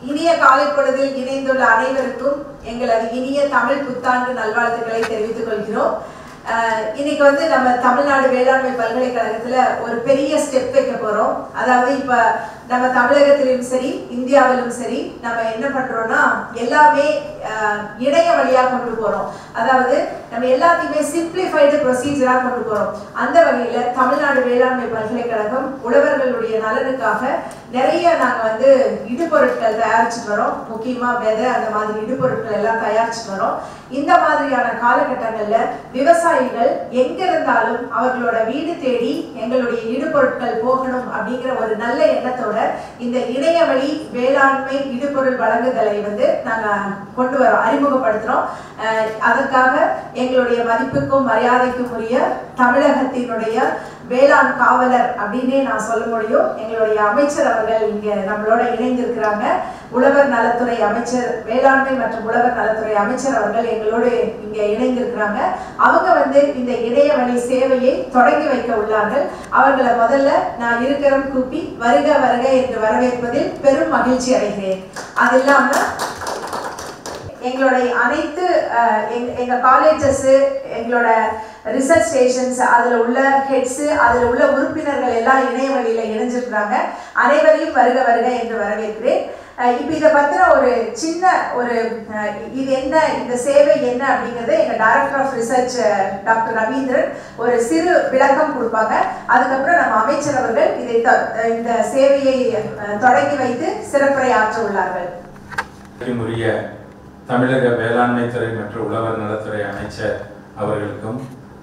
இனிய காலை பொழுதில் இணைந்துள்ள அனைவருக்கும் எங்களது இனிய தமிழ் புத்தாண்டு நல்வாழ்த்துக்களை தெரிவித்துக் கொள்கிறோம் அஹ் இன்னைக்கு வந்து நம்ம தமிழ்நாடு வேளாண்மை பல்கலைக்கழகத்துல ஒரு பெரிய ஸ்டெப் வைக்க போறோம் அதாவது இப்ப நம்ம தமிழகத்திலும் சரி இந்தியாவிலும் சரி நம்ம என்ன பண்றோம்னா எல்லாமே அஹ், இணைய வழியா கொண்டு போறோம் அதாவது நம்ம எல்லாத்தையுமே சிம்பிளிஃபைடு ப்ரொசீஜரா கொண்டு போறோம் அந்த வகையில தமிழ்நாடு வேளாண்மை பல்கலைக்கழகம் உழவர்களுடைய நலனுக்காக நிறைய நாங்க வந்து இடுபொருட்கள் தயாரிச்சுட்டு வரோம் முக்கியமா விதை அந்த மாதிரி இடுபொருட்கள் எல்லாம் தயாரிச்சுட்டு வரோம் இந்த மாதிரியான காலகட்டங்கள்ல விவசாயிகள் எங்க இருந்தாலும் அவர்களோட வீடு தேடி எங்களுடைய இடுபொருட்கள் போகணும் அப்படிங்கிற ஒரு நல்ல எண்ணத்தோட இந்த இணைய வழி வேளாண்மை இடுபொருள் வழங்குதலை வந்து நாங்க கொண்டு வரோம் அறிமுகப்படுத்துறோம் அஹ் அதற்காக எங்களுடைய மதிப்புக்கும் மரியாதைக்கும் உரிய தமிழகத்தினுடைய வேளாண் காவலர் அப்படின்னே நான் சொல்ல முடியும் எங்களுடைய அமைச்சர் அவர்கள் இங்க நம்மளோட இணைந்திருக்கிறாங்க உழவர் நலத்துறை அமைச்சர் வேளாண்மை மற்றும் உழவர் நலத்துறை அமைச்சர் அவர்கள் எங்களோடு இங்க இணைந்திருக்கிறாங்க அவங்க வந்து இந்த இணைய வழி சேவையை தொடங்கி வைக்க உள்ளார்கள் அவர்களை முதல்ல நான் இருக்கிறம் கூப்பி வருக வருக என்று வரவேற்பதில் பெரும் மகிழ்ச்சி அடைகிறேன் அது இல்லாம எங்களுடைய அனைத்து அஹ், எங்க- எங்க காலேஜஸ் எங்களோட ரிசர்ச் ஸ்டேஷன்ஸ் அதுல உள்ள ஹெட்ஸ் அதுல உள்ள உறுப்பினர்கள் எல்லாம் இணைய வழியில இணைஞ்சிருக்கிறாங்க அனைவரையும் வருக வருக என்று வரவேற்கிறேன் அஹ், இப்ப இதை பத்தின ஒரு சின்ன ஒரு அஹ், இது என்ன இந்த சேவை என்ன அப்படிங்கறத எங்க director of research doctor Ravindran ஒரு சிறு விளக்கம் கொடுப்பாங்க அதுக்கப்புறம் நம்ம அமைச்சர் அவர்கள் இதை தொ- இந்த சேவையை அஹ், தொடங்கி வைத்து சிறப்புரை ஆற்ற உள்ளார்கள் உரிய தமிழக வேளாண்மை துறை மற்றும் உழவர் நலத்துறை அமைச்சர் அவர்களுக்கும்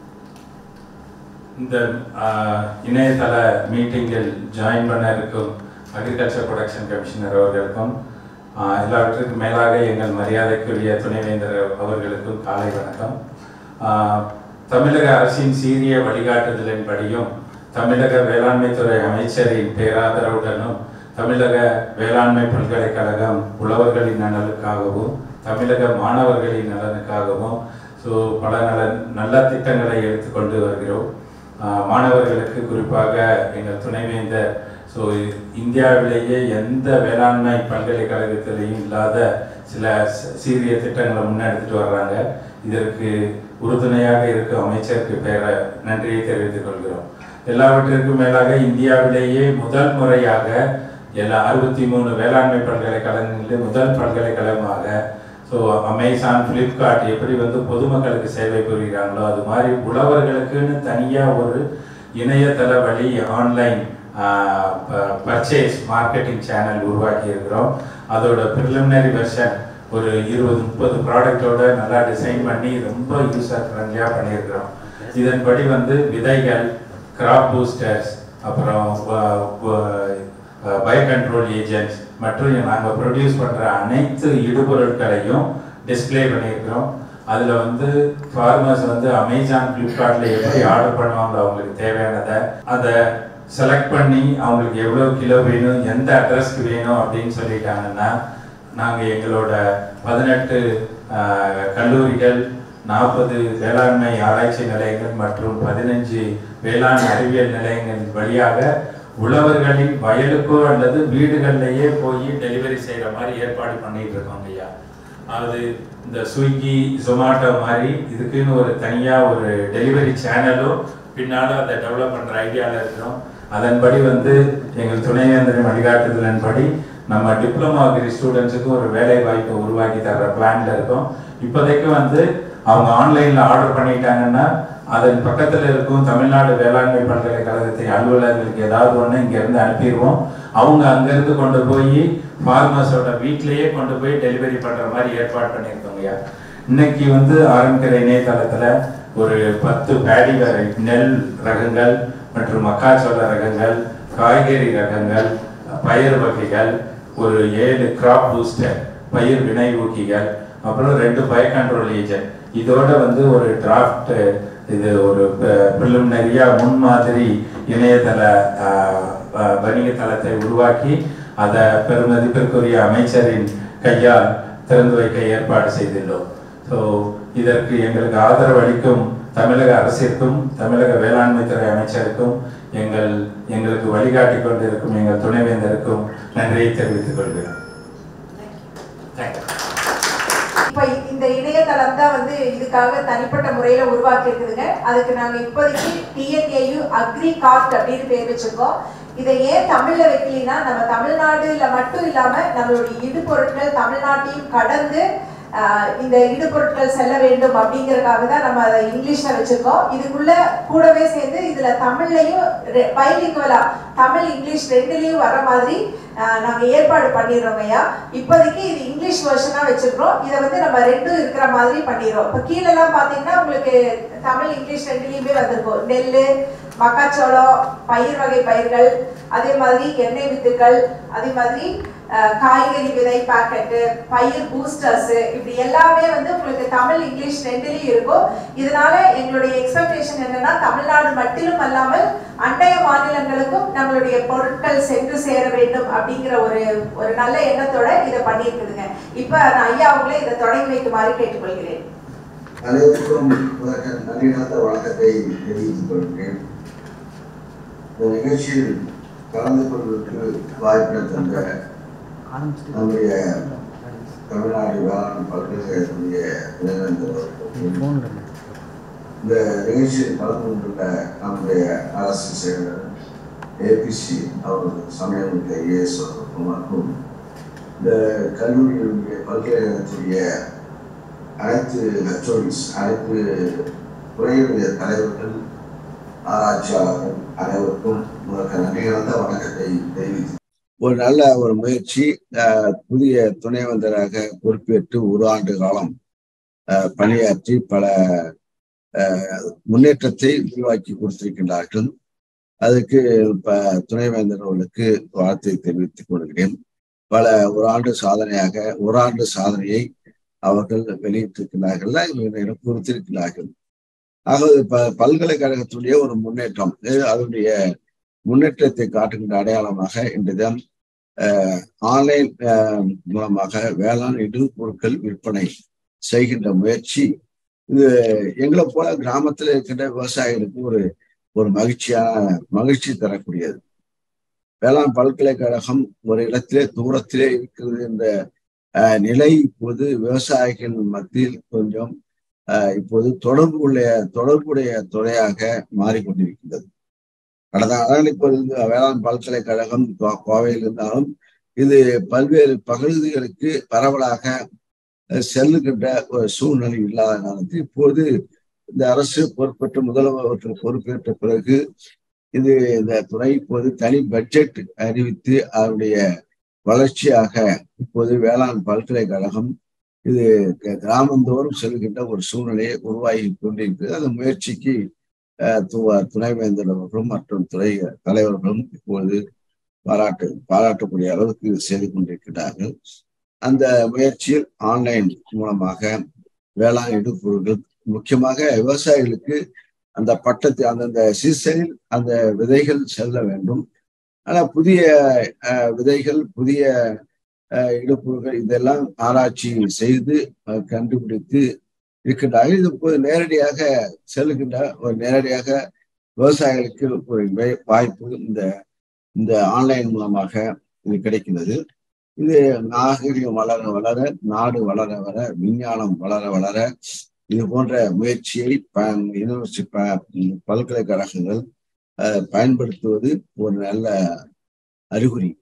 இந்த ஆஹ், இணையதள மீட்டிங்கில் ஜாயின் பண்ண இருக்கும் அக்ரிகல்ச்சர் ப்ரொடக்ஷன் கமிஷனர் அவர்களுக்கும் ஆஹ், எல்லாவற்றுக்கும் மேலாக எங்கள் மரியாதைக்குரிய துணைவேந்தர் அவர்களுக்கும் காலை வணக்கம் ஆஹ், தமிழக அரசின் சீரிய வழிகாட்டுதலின்படியும் தமிழக வேளாண்மைத்துறை அமைச்சரின் பேராதரவுடனும் தமிழக வேளாண்மை பல்கலைக்கழகம் உழவர்களின் நலனுக்காகவும் தமிழக மாணவர்களின் நலனுக்காகவும் ஸோ பல நல நல்ல திட்டங்களை எடுத்துக்கொண்டு வருகிறோம் ஆஹ் மாணவர்களுக்கு குறிப்பாக எங்கள் துணைவேந்தர் ஸோ இந்தியாவிலேயே எந்த வேளாண்மை பல்கலைக்கழகத்திலையும் இல்லாத சில ச- சீரிய திட்டங்களை முன்னெடுத்துட்டு வர்றாங்க இதற்கு உறுதுணையாக இருக்கும் அமைச்சருக்கு பேர நன்றியை தெரிவித்துக் கொள்கிறோம் எல்லாவற்றிற்கும் மேலாக இந்தியாவிலேயே முதல் முறையாக எல்லா அறுபத்தி மூணு வேளாண்மை பல்கலைக்கழகங்களிலே முதல் பல்கலைக்கழகமாக ஸோ அமேசான் ஃப்ளிப்கார்ட் எப்படி வந்து பொதுமக்களுக்கு சேவை புரிகிறாங்களோ அது மாதிரி உழவர்களுக்குன்னு தனியாக ஒரு இணையதள வழி ஆன்லைன் பர்ச்சேஸ் மார்க்கெட்டிங் சேனல் உருவாக்கி இருக்கிறோம் அதோட ப்ரிலிமினரி வெர்ஷன் ஒரு இருபது முப்பது ப்ராடக்டோட நல்லா டிசைன் பண்ணி ரொம்ப யூசர் ஃப்ரெண்ட்லியாக பண்ணியிருக்கிறோம் இதன்படி வந்து விதைகள் கிராப் பூஸ்டர்ஸ் அப்புறம் பயோ கண்ட்ரோல் ஏஜென்ட்ஸ் மற்றும் நாங்கள் ப்ரொடியூஸ் பண்ணுற அனைத்து இடுபொருட்களையும் டிஸ்ப்ளே பண்ணியிருக்கிறோம் அதில் வந்து ஃபார்மர்ஸ் வந்து அமேசான் ஃப்ளிப்கார்ட்டில் எப்படி ஆர்டர் பண்ணுவாங்களோ அவங்களுக்கு தேவையானதை அதை செலக்ட் பண்ணி அவங்களுக்கு எவ்வளோ கிலோ வேணும் எந்த அட்ரஸ்க்கு வேணும் அப்படின்னு சொல்லிட்டாங்கன்னா நாங்கள் எங்களோட பதினெட்டு ஆஹ், கல்லூரிகள் நாற்பது வேளாண்மை ஆராய்ச்சி நிலையங்கள் மற்றும் பதினஞ்சு வேளாண் அறிவியல் நிலையங்கள் வழியாக உழவர்களின் வயலுக்கோ அல்லது வீடுகள்லயே போய் டெலிவரி செய்யற மாதிரி ஏற்பாடு பண்ணிட்டு இருக்கோம் ஐயா அது இந்த ஸ்விக்கி ஜொமாட்டோ மாதிரி இதுக்குன்னு ஒரு தனியா ஒரு டெலிவரி சேனலும் பின்னால அதை டெவலப் பண்ற ஐடியால இருக்கிறோம் அதன்படி வந்து எங்கள் துணைவேந்தரின் வழிகாட்டுதலின்படி நம்ம டிப்ளமா அக்ரி ஸ்டூடெண்ட்ஸுக்கு ஒரு வேலை வாய்ப்பை உருவாக்கி தர்ற பிளான்ல இருக்கோம் இப்போதைக்கு வந்து அவங்க ஆன்லைன்ல ஆர்டர் பண்ணிட்டாங்கன்னா அதன் பக்கத்துல இருக்கும் தமிழ்நாடு வேளாண்மை பல்கலைக்கழகத்தின் அலுவலர்களுக்கு ஏதாவது ஒண்ணு இங்க இருந்து அனுப்பிடுவோம் அவங்க அங்க இருந்து கொண்டு போய் ஃபார்மர்ஸோட வீட்லயே கொண்டு போய் டெலிவரி பண்ற மாதிரி ஏற்பாடு பண்ணியிருக்கோங்கய்யா இன்னைக்கு வந்து ஆரம்பிக்கிற இணையதளத்துல ஒரு பத்து பேடி வரை நெல் ரகங்கள் மற்றும் மக்காச்சோள ரகங்கள் காய்கறி ரகங்கள் பயிர் வகைகள் ஒரு ஏழு கிராப் பூஸ்டர் பயிர் வினை ஊக்கிகள் அப்புறம் ரெண்டு பய கண்ட்ரோல் ஏஜென்ட் இதோட வந்து ஒரு டிராஃப்ட் இது ஒரு ப்ரிலிமினரியா முன்மாதிரி இணையதள ஆஹ், ஆஹ், வணிக தளத்தை உருவாக்கி அதை பெருமதிப்பிற்குரிய அமைச்சரின் கையால் திறந்து வைக்க ஏற்பாடு செய்துள்ளோம் ஸோ இதற்கு எங்களுக்கு ஆதரவு அளிக்கும் தமிழக அரசிற்கும் தமிழக வேளாண்மை துறை அமைச்சருக்கும் எங்கள் எங்களுக்கு வழிகாட்டி கொண்டிருக்கும் எங்கள் துணைவேந்தருக்கும் நன்றியை தெரிவித்துக் கொள்கிறோம் தேங்க்யூ இப்ப இந்த இணையதளம் தான் வந்து இதுக்காக தனிப்பட்ட முறையில உருவாக்கி இருக்குதுங்க அதுக்கு நாங்க இப்போதைக்கு டிஎன்ஏயு அக்ரி கார்ட் அப்படின்னு பேர் வச்சிருக்கோம் இதை ஏன் தமிழ்ல வைக்கலினா நம்ம தமிழ்நாடுல மட்டும் இல்லாம நம்மளுடைய இடுபொருட்கள் தமிழ்நாட்டையும் கடந்து ஆஹ், இந்த இடுபொருட்கள் செல்ல வேண்டும் அப்படிங்கறதுக்காக தான் நம்ம அதை இங்கிலீஷ்ல வச்சிருக்கோம் இதுக்குள்ள கூடவே சேர்ந்து இதுல தமிழ்லையும் பைலிங்குவலா தமிழ் இங்கிலீஷ் ரெண்டுலயும் வர மாதிரி ஆஹ், நாங்க ஏற்பாடு பண்ணிடுறோம் ஐயா இப்போதைக்கு இது இங்கிலீஷ் வெர்ஷனா வச்சிருக்கிறோம் இதை வந்து நம்ம ரெண்டும் இருக்கிற மாதிரி பண்ணிடுறோம் இப்போ கீழெல்லாம் பாத்தீங்கன்னா உங்களுக்கு தமிழ் இங்கிலீஷ் ரெண்டுலயுமே வந்திருக்கும் நெல் மக்காச்சோளம் பயிர் வகை பயிர்கள் அதே மாதிரி எண்ணெய் வித்துக்கள் அதே மாதிரி அஹ், காய்கறி விதை பாக்கெட்டு பயிர் பூஸ்டர்ஸ் இப்படி எல்லாமே வந்து உங்களுக்கு தமிழ் இங்கிலீஷ் ரெண்டுலயும் இருக்கும் இதனால எங்களுடைய எக்ஸ்பெக்டேஷன் என்னன்னா தமிழ்நாடு மட்டிலும் அல்லாமல் அண்டைய மாநிலங்களுக்கும் நம்மளுடைய பொருட்கள் சென்று சேர வேண்டும் அப்படிங்கிற ஒரு ஒரு நல்ல எண்ணத்தோட இதை பண்ணியிருக்குதுங்க இப்ப நான் ஐயா அவங்களே இதை தொடங்கி வைக்குமாறு கேட்டுக்கொள்கிறேன் அனைவருக்கும் முதற்க நன்றி கலந்த வணக்கத்தை தெரிவித்துக் கொள்கிறேன் இந்த நிகழ்ச்சியில் கலந்து கொள்வதற்கு வாய்ப்பினை தந்த நம்முடைய தமிழ்நாடு வேளாண் பல்கலைக்கழகத்துடைய துணைவேந்தர் அவர்களுக்கும், இந்த நிகழ்ச்சியில் கலந்து கொண்டுள்ள நம்முடைய அரசு செயலர் ஏபிசி அவர்கள் சமயமிக்க ஐஏஎஸ் அவர்களுக்கும் மற்றும் இந்த கல்லூரியினுடைய பல்கலைக்கழகத்துடைய அனைத்து ஹெச்ஓடிஸ் அனைத்து துறையுடைய தலைவர்கள் ஆராய்ச்சியாளர்கள் அனைவருக்கும் உங்களுக்கு நன்றி கலந்த வணக்கத்தை தெரிவித்து ஒரு நல்ல ஒரு முயற்சி அஹ், புதிய துணைவேந்தராக பொறுப்பேற்று ஒரு ஆண்டு காலம் அஹ், பணியாற்றி பல அஹ், முன்னேற்றத்தை உருவாக்கி கொடுத்திருக்கின்றார்கள் அதுக்கு இப்ப துணைவேந்தர் அவர்களுக்கு வாழ்த்தை தெரிவித்துக் கொள்கிறேன் பல ஒரு ஆண்டு சாதனையாக ஒரு ஆண்டு சாதனையை அவர்கள் வெளியிட்டிருக்கிறார்கள் இவர்கள் குறித்திருக்கிறார்கள் ஆகவே ப பல்கலைக்கழகத்துடைய ஒரு முன்னேற்றம் இது அதனுடைய முன்னேற்றத்தை காட்டுகின்ற அடையாளமாக இன்று தினம் ஆன்லைன் மூலமாக வேளாண் இடுபொருட்கள் விற்பனை செய்கின்ற முயற்சி இது எங்களை போல கிராமத்தில் இருக்கின்ற விவசாயிகளுக்கு ஒரு ஒரு மகிழ்ச்சியான மகிழ்ச்சி தரக்கூடியது வேளாண் பல்கலைக்கழகம் ஒரு இடத்திலே தூரத்திலே இருக்கிறது என்ற அஹ், நிலை இப்போது விவசாயிகள் மத்தியில் கொஞ்சம் அஹ், இப்போது தொடர்புடைய தொடர்புடைய துறையாக மாறிக்கொண்டிருக்கின்றது கடந்த காலங்கள் இப்போது இந்த வேளாண் பல்கலைக்கழகம் கோ- கோவையில் இருந்தாலும் இது பல்வேறு பகுதிகளுக்கு பரவலாக அஹ், செல்லுகின்ற ஒரு சூழ்நிலை இல்லாத காரணத்தில் இப்போது இந்த அரசு பொறுப்பேற்ற முதல்வர் பொறுப்பேற்ற பிறகு இது இந்த துறை இப்போது தனி பட்ஜெட் அறிவித்து அதனுடைய வளர்ச்சியாக இப்போது வேளாண் பல்கலைக்கழகம் இது க- கிராமந்தோறும் செல்கின்ற ஒரு சூழ்நிலையை உருவாகி கொண்டிருக்கிறது அந்த முயற்சிக்கு அஹ், து- துணைவேந்தர் அவர்களும் மற்றும் துறை தலைவர்களும் இப்பொழுது பாராட்டு பாராட்டக்கூடிய அளவுக்கு செய்து கொண்டிருக்கிறார்கள் அந்த முயற்சியில் ஆன்லைன் மூலமாக வேளாண் இடுபொருட்கள் முக்கியமாக விவசாயிகளுக்கு அந்த பட்டத்தை அந்தந்த சீசனில் அந்த விதைகள் செல்ல வேண்டும் ஆனா புதிய அஹ், விதைகள் புதிய அஹ், இடுபொருட்கள் இதெல்லாம் ஆராய்ச்சி செய்து அஹ், கண்டுபிடித்து இருக்கின்றார்கள் இது இப்போது நேரடியாக செல்கின்ற ஒரு நேரடியாக விவசாயிகளுக்கு ஒரு வே- வாய்ப்பு இந்த இந்த ஆன்லைன் மூலமாக இது கிடைக்கிறது இது நாகரிகம் வளர வளர நாடு வளர வளர விஞ்ஞானம் வளர வளர இது போன்ற முயற்சியை யூனிவர்சிட்டி பல்கலைக்கழகங்கள் அஹ், பயன்படுத்துவது ஒரு நல்ல அறிகுறி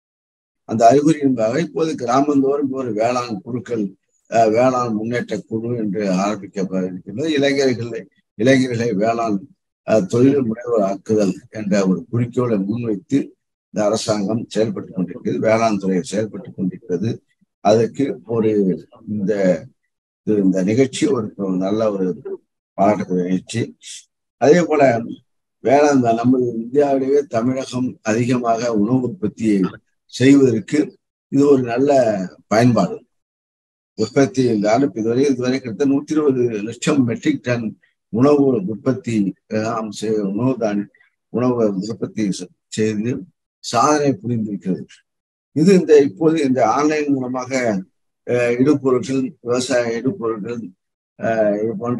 அந்த அறிகுறியின்பாக இப்போது கிராமந்தோறும் ஒரு வேளாண் குழுக்கள் அஹ், வேளாண் முன்னேற்ற குழு என்று ஆரம்பிக்கப்பட்டிருக்கிறது இளைஞர்களை இளைஞர்களை வேளாண் அஹ், தொழில் முனைவர் ஆக்குதல் என்ற ஒரு குறிக்கோளை முன்வைத்து இந்த அரசாங்கம் செயல்பட்டு கொண்டிருக்கிறது வேளாண் துறை செயல்பட்டு கொண்டிருக்கிறது அதுக்கு ஒரு இந்த இது- இந்த நிகழ்ச்சி ஒரு ஒரு நல்ல ஒரு பாராட்டுக்குரிய நிகழ்ச்சி அதே போல வேளாண் தான் நம்ம இந்தியாவிலேயே தமிழகம் அதிகமாக உணவு உற்பத்தியை செய்வதற்கு இது ஒரு நல்ல பயன்பாடு உற்பத்தி இந்த ஆண்டு இதுவரை இதுவரை கிட்டத்தட்ட நூத்தி இருபது லட்சம் மெட்ரிக் டன் உணவு உற்பத்தி அஹ், ஆம், செய்- உணவு தான் உணவு உற்பத்தி செ- செய்து சாதனை புரிந்திருக்கிறது இது இந்த இப்போது இந்த ஆன்லைன் மூலமாக அஹ், இடுபொருட்கள் விவசாய இடுபொருட்கள் அஹ், இது போன்ற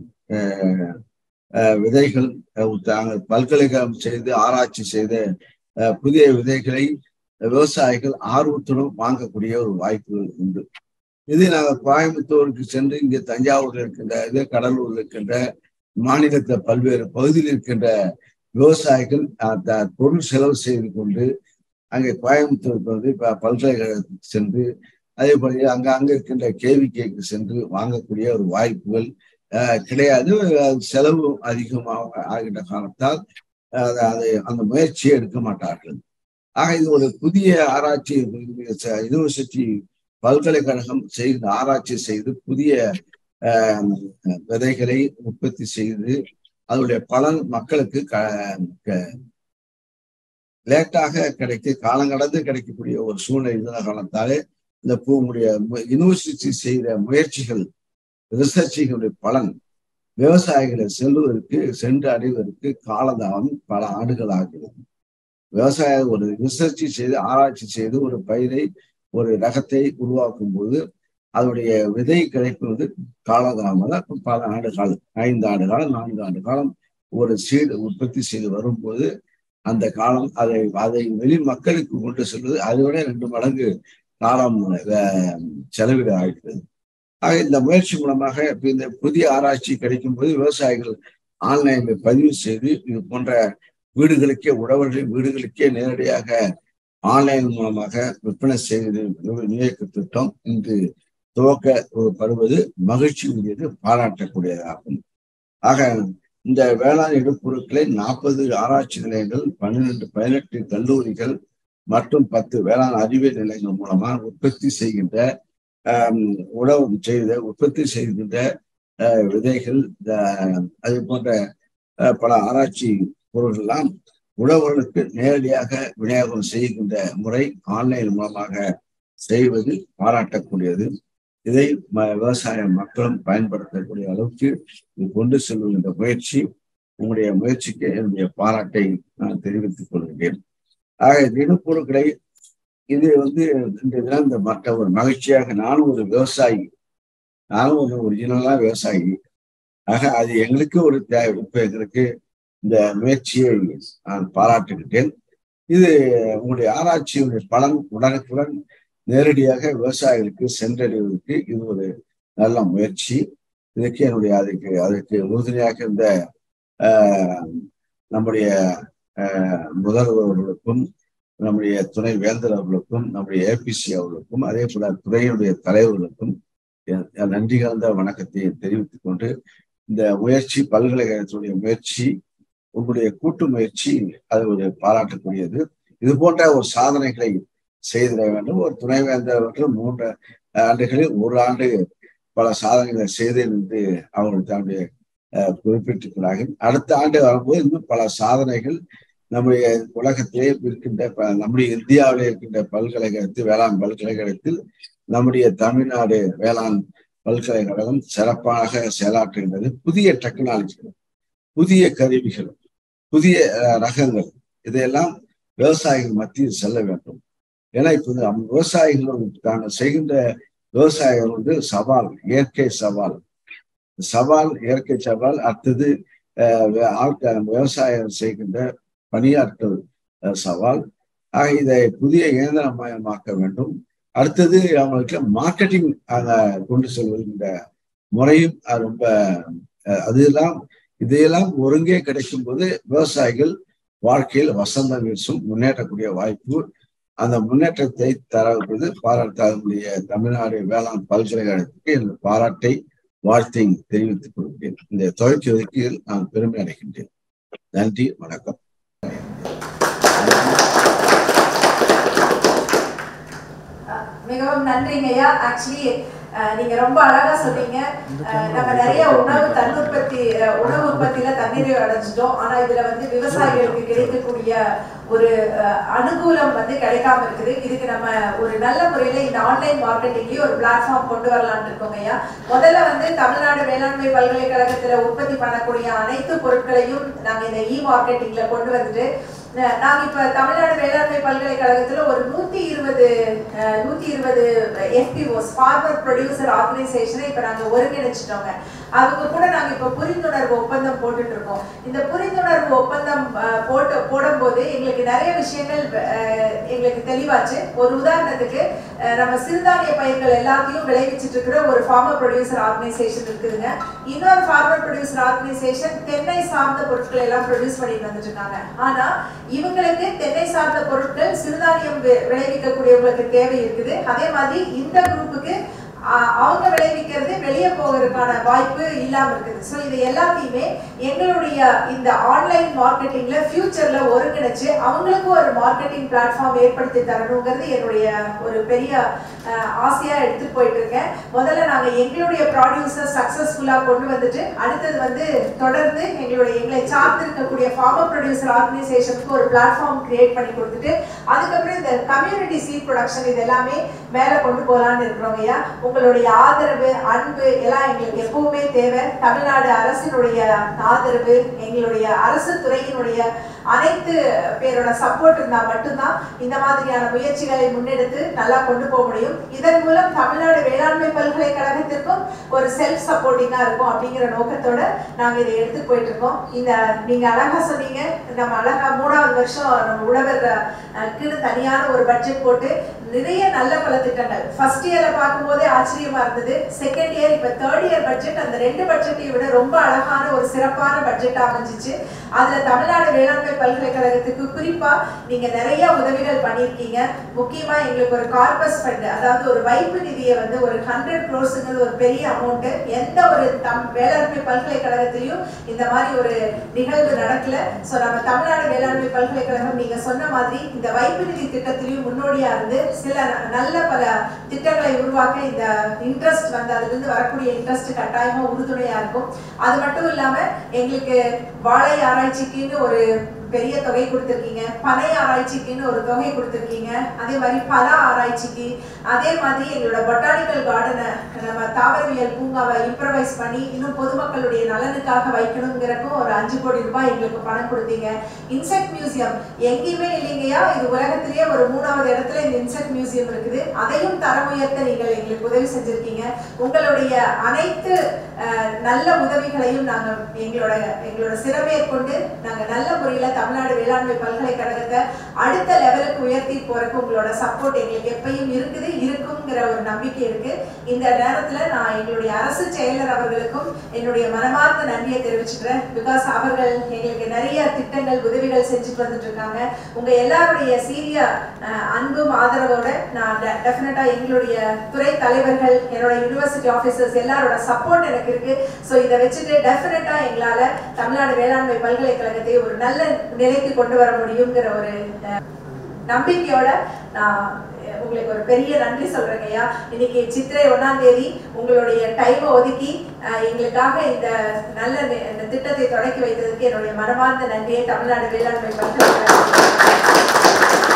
அஹ், அஹ், விதைகள் அஹ், தாங்கள் பல்கலைக்கழகம் செய்து ஆராய்ச்சி செய்த அஹ், புதிய விதைகளை விவசாயிகள் ஆர்வத்துடன் வாங்கக்கூடிய ஒரு வாய்ப்பு உண்டு இது நாங்கள் கோயம்புத்தூருக்கு சென்று இங்கே தஞ்சாவூர்ல இருக்கின்ற இது கடலூர்ல இருக்கின்ற மாநிலத்துல பல்வேறு பகுதியில் இருக்கின்ற விவசாயிகள் அந்த பொருள் செலவு செய்து கொண்டு அங்கே கோயம்புத்தூருக்கு வந்து இப்ப பல்கலைக்கழகத்துக்கு சென்று அதே போல அங்க அங்க இருக்கின்ற கேவிகேக்கு சென்று வாங்கக்கூடிய ஒரு வாய்ப்புகள் அஹ், கிடையாது அது செலவு அதிகமாக ஆகின்ற காரணத்தால் அஹ், அது அந்த முயற்சியை எடுக்க மாட்டார்கள் ஆக இது ஒரு புதிய ஆராய்ச்சி யூனிவர்சிட்டி பல்கலைக்கழகம் செய்து ஆராய்ச்சி செய்து புதிய ஆஹ், விதைகளை உற்பத்தி செய்து அதனுடைய பலன் மக்களுக்கு க- க- லேட்டாக கிடைக்க காலங்கடந்து கிடைக்கக்கூடிய ஒரு சூழ்நிலை இருந்த காரணத்தாலே இந்த பூமுடைய யூனிவர்சிட்டி செய்த முயற்சிகள் ரிசர்ச்சிகளுடைய பலன் விவசாயிகளை செல்வதற்கு சென்று அடைவதற்கு காலதாமம் பல ஆண்டுகள் ஆகிறது விவசாய ஒரு ரிசர்ச் செய்து ஆராய்ச்சி செய்து ஒரு பயிரை ஒரு ரகத்தை உருவாக்கும் போது அதனுடைய விதை கிடைப்பது காலதாமதம் பல ஆண்டு காலம் ஐந்து ஆண்டு காலம் நான்கு ஆண்டு காலம் ஒரு சீடு உற்பத்தி செய்து வரும்போது அந்த காலம் அதை அதை வெளி மக்களுக்கு கொண்டு செல்வது அதை விட ரெண்டு மடங்கு காலம் அஹ், செலவிட ஆகிறது ஆக இந்த முயற்சி மூலமாக இப்ப இந்த புதிய ஆராய்ச்சி கிடைக்கும் போது விவசாயிகள் ஆன்லைன்ல பதிவு செய்து இது போன்ற வீடுகளுக்கே உழவர்களின் வீடுகளுக்கே நேரடியாக ஆன்லைன் மூலமாக விற்பனை செய்து நியக்க திட்டம் இன்று துவக்க படுவது மகிழ்ச்சி உரியது பாராட்டக்கூடியதாகும் ஆக இந்த வேளாண் இடுப்பொருட்களை நாற்பது ஆராய்ச்சி நிலையங்கள் பன்னிரெண்டு பதினெட்டு கல்லூரிகள் மற்றும் பத்து வேளாண் அறிவியல் நிலையங்கள் மூலமாக உற்பத்தி செய்கின்ற ஆம், உணவு செய்த உற்பத்தி செய்கின்ற அஹ், விதைகள் அஹ், அது போன்ற அஹ், பல ஆராய்ச்சி பொருள்கள்லாம் உழவர்களுக்கு நேரடியாக விநியோகம் செய்கின்ற முறை ஆன்லைன் மூலமாக செய்வது பாராட்டக்கூடியது இதை ம- விவசாய மக்களும் பயன்படுத்தக்கூடிய அளவுக்கு இது கொண்டு செல்கின்ற முயற்சி உங்களுடைய முயற்சிக்கு என்னுடைய பாராட்டை நான் தெரிவித்துக் கொள்கிறேன் ஆக இந்த இடுப்பொருட்களை இது வந்து இந்த தினம் இந்த மற்ற ஒரு மகிழ்ச்சியாக நானும் ஒரு விவசாயி நானும் ஒரு ஒரிஜினலா விவசாயி ஆக அது எங்களுக்கு ஒரு தேவை இப்ப எங்களுக்கு இந்த முயற்சியை நான் பாராட்டுகின்றேன் இது உங்களுடைய ஆராய்ச்சியுடைய பலன் உடனுக்குடன் நேரடியாக விவசாயிகளுக்கு சென்றடைவதற்கு இது ஒரு நல்ல முயற்சி இதுக்கு என்னுடைய அதுக்கு அதுக்கு உறுதுணையாக இருந்த ஆஹ், நம்முடைய ஆஹ், முதல்வர் அவர்களுக்கும் நம்முடைய துணை வேந்தர் அவர்களுக்கும் நம்முடைய ஏபிசி அவர்களுக்கும் அதே போல துறையினுடைய தலைவர்களுக்கும் என் என் நன்றி கலந்த வணக்கத்தை தெரிவித்துக் கொண்டு இந்த முயற்சி பல்கலைக்கழகத்துடைய முயற்சி உங்களுடைய கூட்டு முயற்சி அது ஒரு பாராட்டக்கூடியது இது போன்ற ஒரு சாதனைகளை செய்திட வேண்டும் ஒரு துணைவேந்தர் அவர்கள் மூன்று ஆண்டுகளில் ஒரு ஆண்டு பல சாதனைகளை செய்து என்று அவர்கள் தன்னுடைய அஹ், குறிப்பிட்டிருக்கிறார்கள் அடுத்த ஆண்டு வரும்போது இன்னும் பல சாதனைகள் நம்முடைய உலகத்திலே இருக்கின்ற ப- நம்முடைய இந்தியாவிலே இருக்கின்ற பல்கலைக்கழகத்தில் வேளாண் பல்கலைக்கழகத்தில் நம்முடைய தமிழ்நாடு வேளாண் பல்கலைக்கழகம் சிறப்பாக செயலாற்றுகின்றது புதிய டெக்னாலஜிகள் புதிய கருவிகள் புதிய அஹ், ரகங்கள் இதையெல்லாம் விவசாயிகள் மத்தியில் செல்ல வேண்டும் ஏன்னா இப்ப இந்த நம்ம விவசாயிகளுக்கான செய்கின்ற விவசாயிகள் வந்து சவால் இயற்கை சவால் சவால் இயற்கை சவால் அடுத்தது அஹ், வே- ஆட்கள் விவசாயம் செய்கின்ற பணியாட்கள் அஹ், சவால் ஆக இதை புதிய இயந்திரமயமாக்க வேண்டும் அடுத்தது அவங்களுக்கு மார்க்கெட்டிங் கொண்டு செல்கின்ற முறையும் அது ரொம்ப அஹ், அதெல்லாம் இதையெல்லாம் ஒருங்கே கிடைக்கும் போது விவசாயிகள் வாழ்க்கையில் வசந்தம் வீசும் முன்னேற்றக்கூடிய வாய்ப்பு அந்த முன்னேற்றத்தை தரவது பாராட்டாளுடைய தமிழ்நாடு வேளாண் பல்கலைக்கழகத்துக்கு என் பாராட்டை வாழ்த்தை தெரிவித்துக் கொள்கிறேன் இந்த தொழிற்சி ஒதுக்கீடு நான் பெருமை அடைகின்றேன் நன்றி வணக்கம் மிகவும் நன்றிங்க ஐயா ஆக்சுவலி நீங்க ரொம்ப அழகா சொன்னீங்க அஹ், நம்ம நிறைய உணவு தன்னுற்பத்தி அஹ், உணவு உற்பத்தியில தண்ணீரை அடைஞ்சிட்டோம் ஆனா இதுல வந்து விவசாயிகளுக்கு கிடைக்கக்கூடிய ஒரு அஹ், அனுகூலம் வந்து கிடைக்காம இருக்குது இதுக்கு நம்ம ஒரு நல்ல முறையில இந்த ஆன்லைன் மார்க்கெட்டிங்லயும் ஒரு பிளாட்ஃபார்ம் கொண்டு வரலாம்னு இருக்கோங்க ஐயா முதல்ல வந்து தமிழ்நாடு வேளாண்மை பல்கலைக்கழகத்துல உற்பத்தி பண்ணக்கூடிய அனைத்து பொருட்களையும் நாங்க இந்த இ மார்க்கெட்டிங்ல கொண்டு வந்துட்டு ந- நாங்க இப்ப தமிழ்நாடு வேளாண்மை பல்கலைக்கழகத்துல ஒரு நூத்தி இருபது நூத்தி இருபது எஃபிஓஸ் ஃபார்மர் ப்ரொடியூசர் ஆர்கனைசேஷனை இப்ப நாங்க ஒருங்கிணைச்சிட்டோங்க அவங்க கூட நாங்க இப்ப புரிந்துணர்வு ஒப்பந்தம் போட்டுட்டு இருக்கோம் இந்த புரிந்துணர்வு ஒப்பந்தம் அஹ், போட்டு போடும்போது எங்களுக்கு நிறைய விஷயங்கள் அஹ், எங்களுக்கு தெளிவாச்சு ஒரு உதாரணத்துக்கு அஹ், நம்ம சிறுதானிய பயிர்கள் எல்லாத்தையும் விளைவிச்சிட்டு இருக்கிற ஒரு ஃபார்மர் ப்ரொடியூசர் ஆர்கனைசேஷன் இருக்குதுங்க இன்னொரு ஃபார்மர் ப்ரொடியூசர் ஆர்கனைசேஷன் தென்னை சார்ந்த பொருட்களை எல்லாம் ப்ரொடியூஸ் பண்ணிட்டு வந்துட்டு இருக்காங்க ஆனா இவங்களுக்கு தென்னை சார்ந்த பொருட்கள் சிறுதானியம் வி- விளைவிக்கக்கூடியவங்களுக்கு தேவை இருக்குது அதே மாதிரி இந்த குரூப்புக்கு ஆஹ், அவங்க விளைவிக்கிறது வெளியே போகிறதுக்கான வாய்ப்பு இல்லாம இருக்குது ஸோ இது எல்லாத்தையுமே எங்களுடைய இந்த ஆன்லைன் மார்க்கெட்டிங்ல ஃபியூச்சர்ல ஒருங்கிணைச்சு அவங்களுக்கும் ஒரு மார்க்கெட்டிங் பிளாட்ஃபார்ம் ஏற்படுத்தி தரணுங்கிறது என்னுடைய ஒரு பெரிய ஆஹ், ஆசையா எடுத்துட்டு போயிட்டு இருக்கேன் முதல்ல நாங்க எங்களுடைய ப்ராடியூசர் சக்சஸ்ஃபுல்லா கொண்டு வந்துட்டு அடுத்தது வந்து தொடர்ந்து எங்களுடைய எங்களை சார்ந்து இருக்கக்கூடிய ஃபார்மர் ப்ரொடியூசர் ஆர்கனைசேஷனுக்கு ஒரு பிளாட்ஃபார்ம் கிரியேட் பண்ணி கொடுத்துட்டு அதுக்கப்புறம் இந்த கம்யூனிட்டி சீட் ப்ரொடக்ஷன் இது எல்லாமே மேலே கொண்டு போகலான்னு இருக்கிறோங்க ஐயா உங்களுடைய ஆதரவு அன்பு எல்லாம் எங்களுக்கு எப்பவுமே தேவை தமிழ்நாடு அரசினுடைய ஆதரவு எங்களுடைய அரசு துறையினுடைய அனைத்து பேரோட சப்போர்ட் இருந்தால் மட்டும்தான் இந்த மாதிரியான முயற்சிகளை முன்னெடுத்து நல்லா கொண்டு போக முடியும் இதன் மூலம் தமிழ்நாடு வேளாண்மை பல்கலைக்கழகத்திற்கும் ஒரு செல்ஃப் சப்போர்ட்டிங்காக இருக்கும் அப்படிங்கிற நோக்கத்தோட நாங்கள் இதை எடுத்து போயிட்டு இருக்கோம் இந்த நீங்க அழகா சொன்னீங்க நம்ம அழகா மூணாவது வருஷம் நம்ம உழவர் க்குன்னு தனியான ஒரு பட்ஜெட் போட்டு நிறைய நல்ல பல திட்டங்கள் ஃபர்ஸ்ட் இயர்ல பார்க்கும்போதே ஆச்சரியமா இருந்தது செகண்ட் இயர் இப்ப தேர்ட் இயர் பட்ஜெட் அந்த ரெண்டு பட்ஜெட்டையும் விட ரொம்ப அழகான ஒரு சிறப்பான பட்ஜெட்டா அமைஞ்சிச்சு அதுல தமிழ்நாடு வேளாண்மை பல்கலைக்கழகத்துக்கு குறிப்பா நீங்க நிறைய உதவிகள் பண்ணியிருக்கீங்க முக்கியமா எங்களுக்கு ஒரு கார்பஸ் ஃபண்ட் அதாவது ஒரு வைப்பு நிதியை வந்து ஒரு ஹண்ட்ரட் க்ரோஸுங்கிறது ஒரு பெரிய அமௌண்ட் எந்த ஒரு தம் வேளாண்மை பல்கலைக்கழகத்திலையும் இந்த மாதிரி ஒரு நிகழ்வு நடக்கல ஸோ நம்ம தமிழ்நாடு வேளாண்மை பல்கலைக்கழகம் நீங்க சொன்ன மாதிரி இந்த வைப்பு நிதி திட்டத்திலையும் முன்னோடியா இருந்து சில ந- நல்ல பல திட்டங்களை உருவாக்க இந்த இன்ட்ரெஸ்ட் வந்து அதுல இருந்து வரக்கூடிய இன்ட்ரெஸ்ட் கட்டாயமா உறுதுணையா இருக்கும் அது மட்டும் இல்லாம எங்களுக்கு வாழை ஆராய்ச்சிக்குன்னு ஒரு பெரிய தொகை கொடுத்துருக்கீங்க பனை ஆராய்ச்சிக்குன்னு ஒரு தொகை கொடுத்துருக்கீங்க அதே மாதிரி பல ஆராய்ச்சிக்கு அதே மாதிரி எங்களோட பொட்டானிக்கல் கார்டனை நம்ம தாவரவியல் பூங்காவை இம்ப்ரவைஸ் பண்ணி இன்னும் பொதுமக்களுடைய நலனுக்காக வைக்கணுங்கிறக்கும் ஒரு அஞ்சு கோடி ரூபாய் எங்களுக்கு பணம் கொடுத்தீங்க இன்செக்ட் மியூசியம் எங்கேயுமே இல்லைங்கய்யா இது உலகத்திலேயே ஒரு மூணாவது இடத்துல இந்த இன்செக்ட் மியூசியம் இருக்குது அதையும் தரம் உயர்த்த நீங்கள் எங்களுக்கு உதவி செஞ்சிருக்கீங்க உங்களுடைய அனைத்து அஹ், நல்ல உதவிகளையும் நாங்கள் எங்களோட எங்களோட சிறமேற்கொண்டு நாங்கள் நல்ல முறையில் தமிழ்நாடு வேளாண்மை பல்கலைக்கழகத்தை அடுத்த லெவலுக்கு உயர்த்தி போறதுக்கு உங்களோட சப்போர்ட் எங்களுக்கு எப்பயும் இருக்குது இருக்குங்கிற ஒரு நம்பிக்கை இருக்கு இந்த நேரத்துல நான் எங்களுடைய அரசு செயலர் அவர்களுக்கும் என்னுடைய மனமார்ந்த நன்றியை தெரிவிச்சுக்கிறேன் பிகாஸ் அவர்கள் எங்களுக்கு நிறைய திட்டங்கள் உதவிகள் செஞ்சுட்டு வந்துட்டு இருக்காங்க உங்க எல்லாருடைய சீரிய அஹ், அன்பும் ஆதரவோட நான் டெஃபினட்டா எங்களுடைய துறை தலைவர்கள் என்னோட யூனிவர்சிட்டி ஆஃபீஸர்ஸ் எல்லாரோட சப்போர்ட் எனக்கு இருக்கு ஸோ இதை வச்சுட்டு டெஃபினட்டா எங்களால தமிழ்நாடு வேளாண்மை பல்கலைக்கழகத்தை ஒரு நல்ல நிலைக்கு கொண்டு வர முடியுங்கிற ஒரு அஹ், நம்பிக்கையோட நான் உங்களுக்கு ஒரு பெரிய நன்றி சொல்றேங்க ஐயா இன்னைக்கு சித்திரை ஒண்ணாம் தேதி உங்களுடைய டைமை ஒதுக்கி அஹ், எங்களுக்காக இந்த நல்ல நி- இந்த திட்டத்தை தொடக்கி வைத்ததுக்கு என்னுடைய மனமார்ந்த நன்றியை தமிழ்நாடு வேளாண்மை பல்கலைக்கழகம்